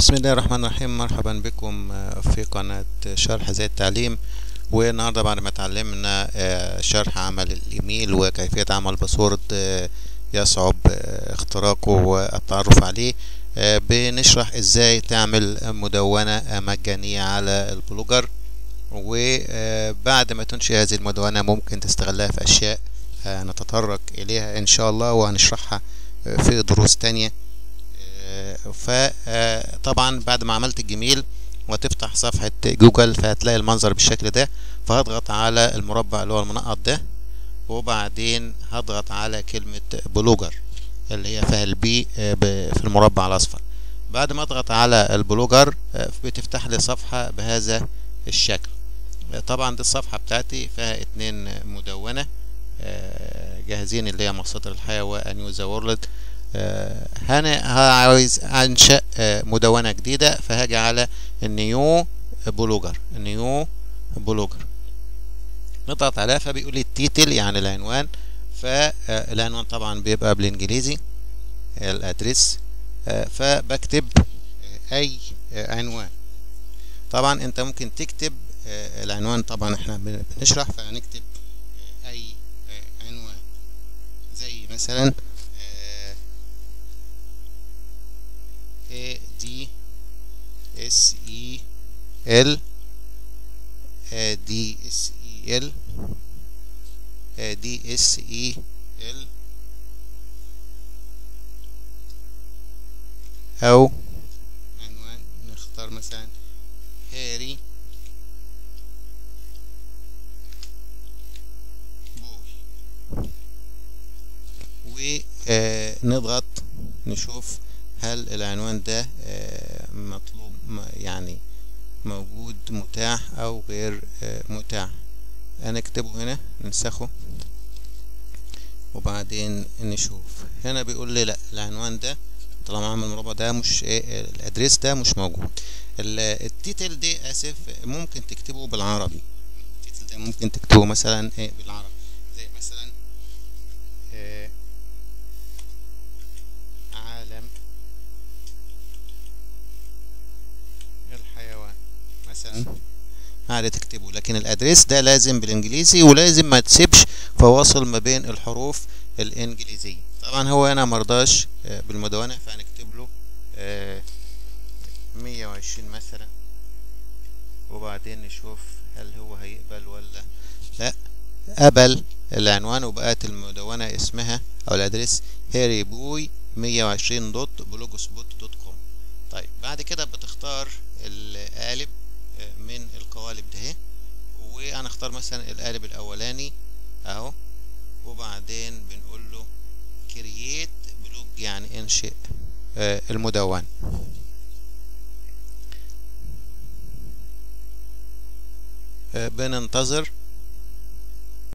بسم الله الرحمن الرحيم مرحبا بكم في قناة شرح زي التعليم والنهاردة بعد ما اتعلمنا شرح عمل الإيميل وكيفية عمل باسورد يصعب اختراقه والتعرف عليه بنشرح ازاي تعمل مدونة مجانية على البلوجر وبعد ما تنشئ هذه المدونة ممكن تستغلها في أشياء نتطرق إليها إن شاء الله وهنشرحها في دروس تانية فطبعا بعد ما عملت الجميل وتفتح صفحة جوجل فهتلاقي المنظر بالشكل ده فهضغط على المربع اللي هو المنقط ده وبعدين هضغط على كلمة بلوجر اللي هي فيها البي في المربع الأصفر بعد ما اضغط على البلوجر بتفتح لي صفحة بهذا الشكل طبعا دي الصفحة بتاعتي فيها اتنين مدونة جاهزين اللي هي مصادر الحياة ونيوز وورلد هنا عاوز انشا مدونه جديده فهاجي على النيو بلوجر نيو بلوجر نضغط عليها فبيقول لي التيتل يعني العنوان فالعنوان طبعا بيبقى بالانجليزي الادريس فبكتب اي عنوان طبعا انت ممكن تكتب العنوان طبعا احنا بنشرح فهنكتب اي عنوان زي مثلا A D S E L A D S E L A D S E L أو عنوان نختار مثلا هاري بوي ونضغط نشوف هل العنوان ده مطلوب يعني موجود متاح او غير متاح هنكتبه هنا ننسخه وبعدين نشوف هنا بيقول لي لا العنوان ده طالما عامل مربع ده مش ايه الادريس ده مش موجود التيتل دي اسف ممكن تكتبه بالعربي التيتل ده ممكن تكتبه مثلا ايه بالعربي زي مثلا إيه عالم الحيوان مثلا عادي تكتبه لكن الادريس ده لازم بالانجليزي ولازم ما تسيبش فواصل ما بين الحروف الانجليزيه طبعا هو انا مرضاش بالمدونه فهنكتب له 120 مثلا وبعدين نشوف هل هو هيقبل ولا لا قبل العنوان وبقت المدونه اسمها او الادريس هاري بوي 120 دوت بلوج سبوت دوت كوم طيب بعد كده بتختار القالب من القوالب ده وانا اختار مثلا القالب الاولاني اهو وبعدين بنقول له كرييت بلوج يعني انشئ المدون بننتظر